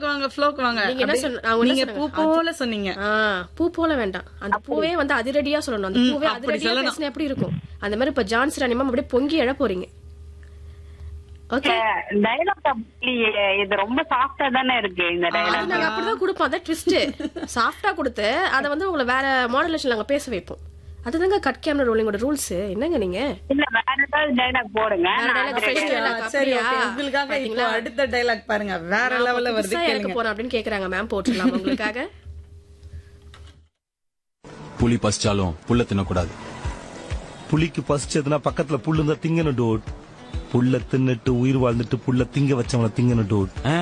ஃப்ளோக்கு வாங்க ஃப்ளோக்கு வாங்க நீங்க என்ன அப்படியே சொன்ன- அவங்க என்ன நீங்க பூ சொன்னாங்க? போல சொன்னீங்க ஆ, பூ போல வேண்டாம் அந்த பூவே வந்து அதிரடியா சொல்லணும் அந்த பூவே அப்படி அதிரடியா சொல்லணும். பேசினா எப்படி இருக்கும் அந்த மாதிரி இப்ப ஜான்சி ராணி மேம் அப்படியே பொங்கி எழ போறீங்க ஓகே டைலாக் இது ரொம்ப சாஃப்டா தானே இருக்கு இந்த அது டைலாக் நாங்க அப்படிதான் கொடுப்போம் அதான் ட்விஸ்ட் சாஃப்டா கொடுத்து அதை வந்து உங்களை வேற மாடலேஷன் நாங்க பேச வைப்போம் அதுதாங்க கட் கேமரா ரோலிங்கோட ரூல்ஸ் என்னங்க நீங்க இல்ல வேற ஏதாவது டைலாக் போடுங்க வேற நான் dialogue அது fresh ready ஆ- dialogue. சரி அப்படியா? okay. உங்களுக்காக இப்போ பாத்தீங்களா? அடுத்த டைலாக் பாருங்க வேற லெவல்ல வருது புதுசா இறக்க கேளுங்க போறேன் அப்படின்னு கேக்குறாங்க மேம் போட்டுடலாம் உங்களுக்காக புலி பசிச்சாலும் புல்ல தின்னக்கூடாது புலிக்கு பசிச்சதுன்னா பக்கத்துல புல்லு இருந்தா திங்கணும் டோட் புல்ல தின்னுட்டு உயிர் வாழ்ந்துட்டு புல்ல திங்க வச்சவன திங்கணும் டோட் ஆ?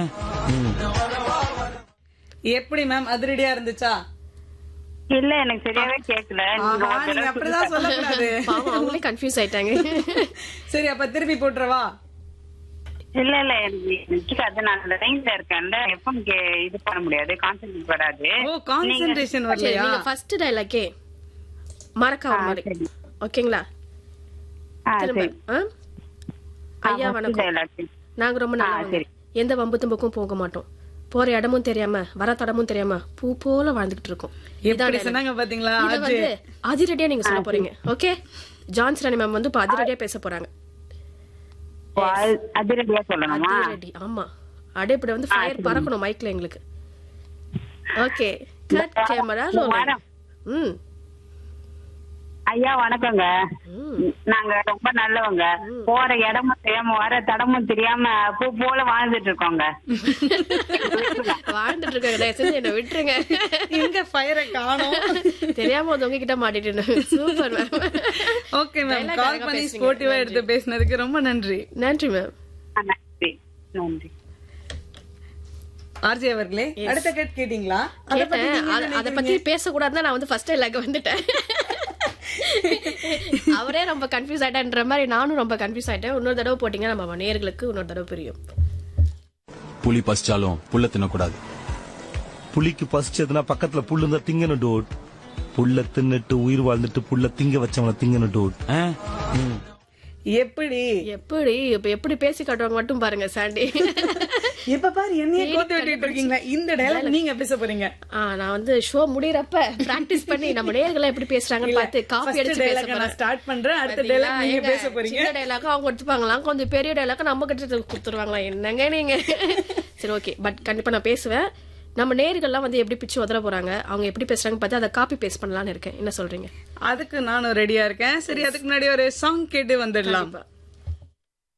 எப்படி மேம் அதிரடியா இருந்துச்சா இல்ல எனக்கு சரியாவே கேக்கல நீங்க ஆஹா, ஒரு நீங்க தடவை அப்படிதான் சொல்லக்கூடாது பாவம் அவங்களே கன்ஃபியூஸ் ஆயிட்டாங்க சரி அப்ப திருப்பி போட்டுறவா இல்ல இல்ல எனக்கு எனக்கு அது நான் அந்த லைன்ல இருக்கேன்ல எப்பவும் கே- இது பண்ண முடியாது கான்சென்ட்ரேட் வராது ஓ கான்சென்ட்ரேஷன் சரி வரலையா நீங்க ஃபர்ஸ்ட் டைலாக்கே மறக்காம மாதிரி சரி. ஓகேங்களா ஆ, திரும்ப சரி. ஆ? ஐயா ஆ, first வணக்கம் dialogue. நாங்க ரொம்ப ஆ, நல்லவங்க சரி. எந்த வம்பு தும்புக்கும் போக மாட்டோம் போற இடமும் தெரியாம வர தடமும் தெரியாம பூ போல வாழ்ந்துகிட்டு இருக்கோம் இதான் எப்படி dialogue. சொன்னாங்க பாத்தீங்களா இத அஜய் வந்து அதிரடியா நீங்க சொல்ல போறீங்க ஓகே ஜான்ஸ் ராணி மேம் வந்து இப்ப அதிரடியா பேச போறாங்க ஓ, அது- அதிரடியா சொல்லணுமா அதிரடி ஆமா அடே இப்படி வந்து ஃபயர் பறக்கணும் மைக்ல எங்களுக்கு ஓகே கட் கேமரா வாரம். ம் ஐயா வணக்கங்க நாங்க ரொம்ப நல்லவங்க போற இடமும் தெரியாம வர தடமும் தெரியாம பூ போல வாழ்ந்துட்டு இருக்கோங்க வாழ்ந்துட்டு இருக்காங்க தயவு செஞ்சு என்ன விட்டுருங்க எங்க ஃபயரை காணோம் தெரியாம வந்து உங்ககிட்ட மாட்டிட்டு super ma'am okay ma'am Dialogue call அழகா பண்ணி பேசுனீங்க. ஸ்போர்ட்டிவா எடுத்து பேசினதுக்கு ரொம்ப நன்றி நன்றி மேம் ஆ, நன்றி நன்றி ஆர்ஜி அவர்களே அடுத்த கேட் கேட்டீங்களா அத பத்தி கேட்டேன் நீங்க அத- என்ன அத பத்தி பேசக்கூடாதுன்னு நான் வந்து ஃபர்ஸ்ட் டைலாக் வந்துட்டேன் அவரே ரொம்ப கன்ஃபியூஸ் ஆயிட்டேன்ற மாதிரி நானும் ரொம்ப கன்ஃபியூஸ் ஆயிட்டேன் இன்னொரு தடவை போட்டீங்கன்னா நம்ம நேர்களுக்கு இன்னொரு தடவை புரியும் புலி பசிச்சாலும் புல்ல தின்னக்கூடாது புலிக்கு பசிச்சதுன்னா பக்கத்துல புல்லு இருந்தா திங்கணும் டோட் புல்ல தின்னுட்டு உயிர் வாழ்ந்துட்டு புல்ல திங்க வச்சவன திங்கணும் டோட் ஆ? எப்படி எப்படி இப்ப எப்படி பேசி காட்டுவாங்க மட்டும் பாருங்க சாண்டி இப்ப பாரு என்னைய கோத்து விட்டுட்டு இருக்கீங்களா இந்த டைலாக் நீங்க பேச போறீங்க ஆ, நான் வந்து ஷோ முடியறப்ப பிராக்டிஸ் பண்ணி நம்ம நேர்களை எப்படி பேசுறாங்கன்னு பார்த்து காப்பி First அடிச்சு பேச dialogue நான் போறேன் ஸ்டார்ட் பண்றேன் அடுத்த பாத்தீங்களா? டைலாக் நீங்க ஏங்க, பேச போறீங்க சின்ன டைலாக் அவங்க எடுத்துப்பாங்களாம் கொஞ்சம் பெரிய டைலாக் நம்ம கிட்ட கொடுத்துருவாங்களா என்னங்க நீங்க சரி ஓகே பட் கண்டிப்பா நான் பேசுவேன் நம்ம நேர்கள்லாம் வந்து எப்படி பிச்சு உதற போறாங்க அவங்க எப்படி பேசுறாங்க பார்த்து அதை காப்பி பேஸ்ட் பண்ணலாம்னு இருக்கேன் என்ன சொல்றீங்க அதுக்கு நானும் ரெடியா இருக்கேன் சரி அதுக்கு முன்னாடி ஒரு சாங் கேட்டு வந்துடலாம் கண்டிப்பா.